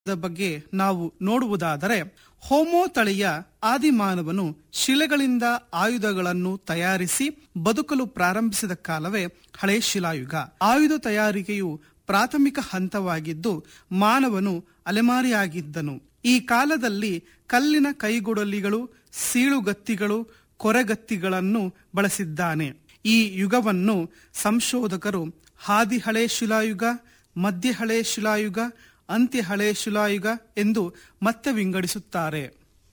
the ಬಗ್ಗೆ ನಾವು ನೋಡುವುದಾದರೆ ಹೋಮೋ ತಳಿಯ ಆದಿಮಾನವನು ಶಿಲೆಗಳಿಂದ ಆಯುಧಗಳನ್ನು ತಯಾರಿಸಿ ಬದುಕಲು ಪ್ರಾರಂಭಿಸಿದ ಕಾಲವೇ ಹಳೆ ಶಿಲಾಯುಗ ಆಯುಧ ತಯಾರಿಕೆಯು ಪ್ರಾಥಮಿಕ ಹಂತವಾಗಿದ್ದು ಮಾನವನು ಅಲೆಮಾರಿಯಾಗಿದ್ದನು ಈ ಕಾಲದಲ್ಲಿ ಕಲ್ಲಿನ ಕೈಗೊಡಲಿಗಳು ಸೀಳುಗತ್ತಿಗಳು ಕೊರೆಗತ್ತಿಗಳನ್ನು ಬಳಸಿದ್ದಾನೆ ಈ ಯುಗವನ್ನು ಸಂಶೋಧಕರು ಹಾದಿ ಹಳೆ ಶಿಲಾಯುಗ ಮಧ್ಯ ಹಳೆ ಶಿಲಾಯುಗ ಅಂತ್ಯ ಹಳೆ ಶಿಲಾಯುಗ ಎಂದು ಮತ್ತೆ ವಿಂಗಡಿಸುತ್ತಾರೆ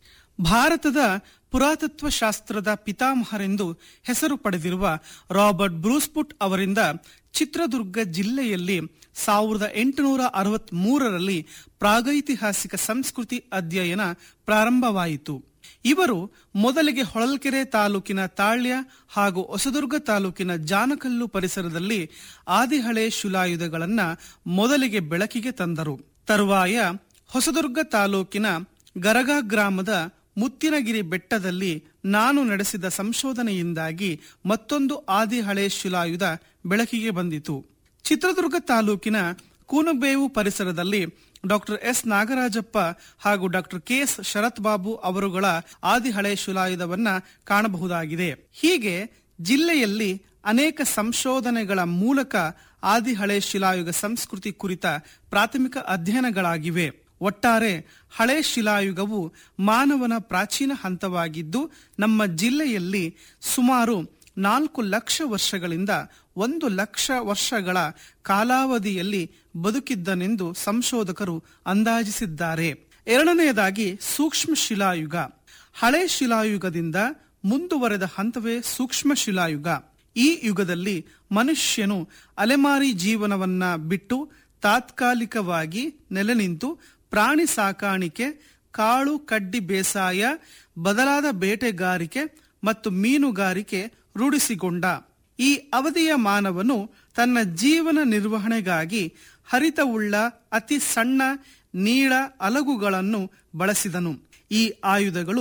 ಭಾರತದ ಪುರಾತತ್ವ ಶಾಸ್ತ್ರದ ಪಿತಾಮಹರೆಂದು ಹೆಸರು ಪಡೆದಿರುವ ರಾಬರ್ಟ್ ಬ್ರೂಸ್ಪುಟ್ ಅವರಿಂದ ಚಿತ್ರದುರ್ಗ ಜಿಲ್ಲೆಯಲ್ಲಿ ಸಾವಿರದ ಎಂಟುನೂರ ಅರವತ್ತ್ ಮೂರರಲ್ಲಿ ಪ್ರಾಗೈತಿಹಾಸಿಕ ಸಂಸ್ಕೃತಿ ಅಧ್ಯಯನ ಪ್ರಾರಂಭವಾಯಿತು ಇವರು ಮೊದಲಿಗೆ ಹೊಳಲ್ಕೆರೆ ತಾಲೂಕಿನ ತಾಳ್ಯ ಹಾಗೂ ಹೊಸದುರ್ಗ ತಾಲೂಕಿನ ಜಾನಕಲ್ಲು ಪರಿಸರದಲ್ಲಿ ಆದಿಹಳೆ ಶಿಲಾಯುಧಗಳನ್ನ ಮೊದಲಿಗೆ ಬೆಳಕಿಗೆ ತಂದರು ತರುವಾಯ ಹೊಸದುರ್ಗ ತಾಲೂಕಿನ ಗರಗ ಗ್ರಾಮದ ಮುತ್ತಿನಗಿರಿ ಬೆಟ್ಟದಲ್ಲಿ ನಾನು ನಡೆಸಿದ ಸಂಶೋಧನೆಯಿಂದಾಗಿ ಮತ್ತೊಂದು ಆದಿಹಳೆ ಶಿಲಾಯುಧ ಬೆಳಕಿಗೆ ಬಂದಿತು ಚಿತ್ರದುರ್ಗ ತಾಲೂಕಿನ ಕೂನಬೇವು ಪರಿಸರದಲ್ಲಿ ಡಾಕ್ಟರ್ ಎಸ್ ನಾಗರಾಜಪ್ಪ ಹಾಗೂ doctor K S Sharath Babu ಅವರುಗಳ ಆದಿಹಳೆ ಶಿಲಾಯುಧವನ್ನ ಕಾಣಬಹುದಾಗಿದೆ ಹೀಗೆ ಜಿಲ್ಲೆಯಲ್ಲಿ ಅನೇಕ ಸಂಶೋಧನೆಗಳ ಮೂಲಕ ಆದಿಹಳೆ ಶಿಲಾಯುಗ ಸಂಸ್ಕೃತಿ ಕುರಿತ ಪ್ರಾಥಮಿಕ ಅಧ್ಯಯನಗಳಾಗಿವೆ ಒಟ್ಟಾರೆ ಹಳೆ ಶಿಲಾಯುಗವು ಮಾನವನ ಪ್ರಾಚೀನ ಹಂತವಾಗಿದ್ದು ನಮ್ಮ ಜಿಲ್ಲೆಯಲ್ಲಿ ಸುಮಾರು ನಾಲ್ಕು ಲಕ್ಷ ವರ್ಷಗಳಿಂದ ಒಂದು ಲಕ್ಷ ವರ್ಷಗಳ ಕಾಲಾವಧಿಯಲ್ಲಿ ಬದುಕಿದ್ದನೆಂದು ಸಂಶೋಧಕರು ಅಂದಾಜಿಸಿದ್ದಾರೆ ಎರಡನೆಯದಾಗಿ ಸೂಕ್ಷ್ಮ ಶಿಲಾಯುಗ ಹಳೆ ಶಿಲಾಯುಗದಿಂದ ಮುಂದುವರೆದ ಹಂತವೇ ಸೂಕ್ಷ್ಮ ಶಿಲಾಯುಗ ಈ ಯುಗದಲ್ಲಿ ಮನುಷ್ಯನು ಅಲೆಮಾರಿ ಜೀವನವನ್ನ ಬಿಟ್ಟು ತಾತ್ಕಾಲಿಕವಾಗಿ ನೆಲೆ ನಿಂತು ಪ್ರಾಣಿ ಸಾಕಾಣಿಕೆ ಕಾಳು ಕಡ್ಡಿ ಬೇಸಾಯ ಬದಲಾದ ಬೇಟೆಗಾರಿಕೆ ಮತ್ತು ಮೀನುಗಾರಿಕೆ ರೂಢಿಸಿಕೊಂಡ ಈ ಅವಧಿಯ ಮಾನವನು ತನ್ನ ಜೀವನ ನಿರ್ವಹಣೆಗಾಗಿ ಹರಿತವುಳ್ಳ ಅತಿ ಸಣ್ಣ ನೀಳ ಅಲಗುಗಳನ್ನು ಬಳಸಿದನು ಈ ಆಯುಧಗಳು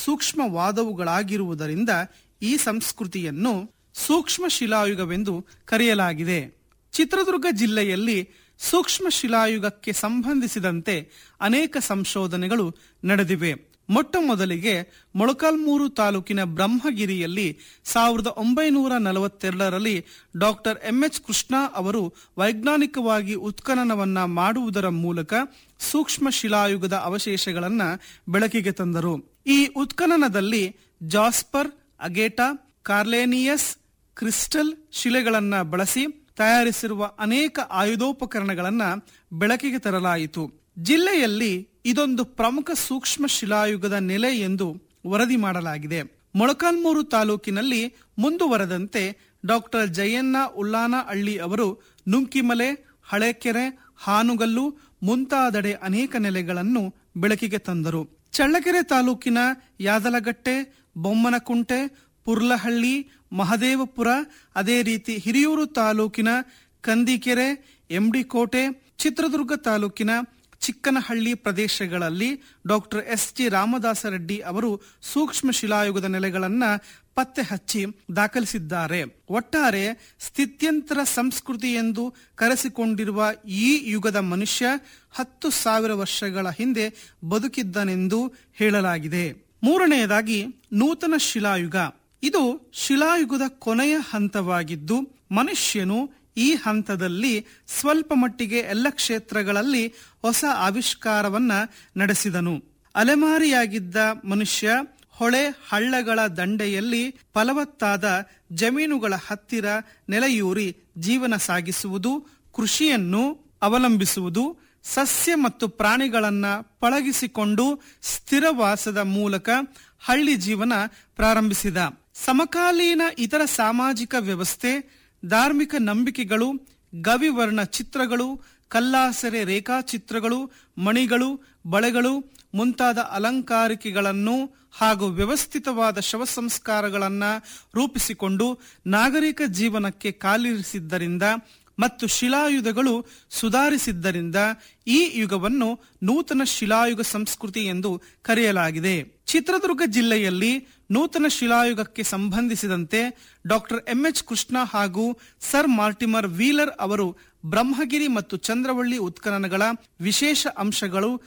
ಸೂಕ್ಷ್ಮವಾದವುಗಳಾಗಿರುವುದರಿಂದ ಈ ಸಂಸ್ಕೃತಿಯನ್ನು ಸೂಕ್ಷ್ಮ ಶಿಲಾಯುಗವೆಂದು ಕರೆಯಲಾಗಿದೆ ಚಿತ್ರದುರ್ಗ ಜಿಲ್ಲೆಯಲ್ಲಿ ಸೂಕ್ಷ್ಮ ಶಿಲಾಯುಗಕ್ಕೆ ಸಂಬಂಧಿಸಿದಂತೆ ಅನೇಕ ಸಂಶೋಧನೆಗಳು ನಡೆದಿವೆ ಮೊಟ್ಟ ಮೊದಲಿಗೆ ಮೊಳಕಾಲ್ಮೂರು ತಾಲೂಕಿನ ಬ್ರಹ್ಮಗಿರಿಯಲ್ಲಿ ಸಾವಿರದ ಒಂಬೈನೂರ ನಲವತ್ತೆರಡರಲ್ಲಿ ಡಾಕ್ಟರ್ ಎಂಎಚ್ ಕೃಷ್ಣ ಅವರು ವೈಜ್ಞಾನಿಕವಾಗಿ ಉತ್ಖನನವನ್ನ ಮಾಡುವುದರ ಮೂಲಕ ಸೂಕ್ಷ್ಮ ಶಿಲಾಯುಗದ ಅವಶೇಷಗಳನ್ನ ಬೆಳಕಿಗೆ ತಂದರು ಈ ಉತ್ಖನನದಲ್ಲಿ ಜಾಸ್ಪರ್ ಅಗೇಟಾ ಕಾರ್ಲೇನಿಯಸ್ ಕ್ರಿಸ್ಟಲ್ ಶಿಲೆಗಳನ್ನ ಬಳಸಿ ತಯಾರಿಸಿರುವ ಅನೇಕ ಆಯುಧೋಪಕರಣಗಳನ್ನ ಬೆಳಕಿಗೆ ತರಲಾಯಿತು ಜಿಲ್ಲೆಯಲ್ಲಿ ಇದೊಂದು ಪ್ರಮುಖ ಸೂಕ್ಷ್ಮ ಶಿಲಾಯುಗದ ನೆಲೆ ಎಂದು ವರದಿ ಮಾಡಲಾಗಿದೆ ಮೊಳಕಾಲ್ಮೂರು ತಾಲೂಕಿನಲ್ಲಿ ಮುಂದುವರೆದಂತೆ ಡಾಕ್ಟರ್ ಜಯಣ್ಣ ಉಲ್ಲಾನಹಳ್ಳಿ ಅವರು ನುಂಕಿಮಲೆ ಹಳೆಕೆರೆ ಹಾನುಗಲ್ಲು ಮುಂತಾದೆಡೆ ಅನೇಕ ನೆಲೆಗಳನ್ನು ಬೆಳಕಿಗೆ ತಂದರು ಚಳ್ಳಕೆರೆ ತಾಲೂಕಿನ ಯಾದಲಗಟ್ಟೆ ಬೊಮ್ಮನಕುಂಟೆ ಪುರ್ಲಹಳ್ಳಿ ಮಹದೇವಪುರ ಅದೇ ರೀತಿ ಹಿರಿಯೂರು ತಾಲೂಕಿನ ಕಂದಿಕೆರೆ ಎಂಡಿಕೋಟೆ ಚಿತ್ರದುರ್ಗ ತಾಲೂಕಿನ ಚಿಕ್ಕನಹಳ್ಳಿ ಪ್ರದೇಶಗಳಲ್ಲಿ doctor S G Ramadasa Reddy ಅವರು ಸೂಕ್ಷ್ಮ ಶಿಲಾಯುಗದ ನೆಲೆಗಳನ್ನ ಪತ್ತೆ ಹಚ್ಚಿ ದಾಖಲಿಸಿದ್ದಾರೆ ಒಟ್ಟಾರೆ ಸ್ಥಿತ್ಯಂತರ ಸಂಸ್ಕೃತಿ ಎಂದು ಕರೆಸಿಕೊಂಡಿರುವ ಈ ಯುಗದ ಮನುಷ್ಯ ಹತ್ತು ಸಾವಿರ ವರ್ಷಗಳ ಹಿಂದೆ ಬದುಕಿದ್ದನೆಂದು ಹೇಳಲಾಗಿದೆ ಮೂರನೆಯದಾಗಿ ನೂತನ ಶಿಲಾಯುಗ ಇದು ಶಿಲಾಯುಗದ ಕೊನೆಯ ಹಂತವಾಗಿದ್ದು ಮನುಷ್ಯನು ಈ ಹಂತದಲ್ಲಿ ಸ್ವಲ್ಪ ಮಟ್ಟಿಗೆ ಎಲ್ಲ ಕ್ಷೇತ್ರಗಳಲ್ಲಿ ಹೊಸ ಆವಿಷ್ಕಾರವನ್ನ ನಡೆಸಿದನು ಅಲೆಮಾರಿಯಾಗಿದ್ದ ಮನುಷ್ಯ ಹೊಳೆ ಹಳ್ಳಗಳ ದಂಡೆಯಲ್ಲಿ ಫಲವತ್ತಾದ ಜಮೀನುಗಳ ಹತ್ತಿರ ನೆಲೆಯೂರಿ ಜೀವನ ಸಾಗಿಸುವುದು ಕೃಷಿಯನ್ನು ಅವಲಂಬಿಸುವುದು ಸಸ್ಯ ಮತ್ತು ಪ್ರಾಣಿಗಳನ್ನ ಪಳಗಿಸಿಕೊಂಡು ಸ್ಥಿರವಾಸದ ಮೂಲಕ ಹಳ್ಳಿ ಜೀವನ ಪ್ರಾರಂಭಿಸಿದ ಸಮಕಾಲೀನ ಇತರ ಸಾಮಾಜಿಕ ವ್ಯವಸ್ಥೆ ಧಾರ್ಮಿಕ ನಂಬಿಕೆಗಳು ಗವಿವರ್ಣ ಚಿತ್ರಗಳು ಕಲ್ಲಾಸರೆ ರೇಖಾಚಿತ್ರಗಳು ಮಣಿಗಳು ಬಳೆಗಳು ಮುಂತಾದ ಅಲಂಕಾರಿಕೆಗಳನ್ನು ಹಾಗೂ ವ್ಯವಸ್ಥಿತವಾದ ಶವ ಸಂಸ್ಕಾರಗಳನ್ನ ರೂಪಿಸಿಕೊಂಡು ನಾಗರಿಕ ಜೀವನಕ್ಕೆ ಕಾಲಿರಿಸಿದ್ದರಿಂದ ಮತ್ತು ಶಿಲಾಯುಧಗಳು ಸುಧಾರಿಸಿದ್ದರಿಂದ ಈ ಯುಗವನ್ನು ನೂತನ ಶಿಲಾಯುಗ ಸಂಸ್ಕೃತಿ ಎಂದು ಕರೆಯಲಾಗಿದೆ ಚಿತ್ರದುರ್ಗ ಜಿಲ್ಲೆಯಲ್ಲಿ ನೂತನ ಶಿಲಾಯುಗಕ್ಕೆ ಸಂಬಂಧಿಸಿದಂತೆ ಡಾಕ್ಟರ್ ಎಂಎಚ್ ಕೃಷ್ಣ ಹಾಗೂ ಸರ್ ಮಾರ್ಟಿಮರ್ ವೀಲರ್ ಅವರು ಬ್ರಹ್ಮಗಿರಿ ಮತ್ತು ಚಂದ್ರವಳ್ಳಿ ಉತ್ಖನನಗಳ ವಿಶೇಷ ಅಂಶಗಳು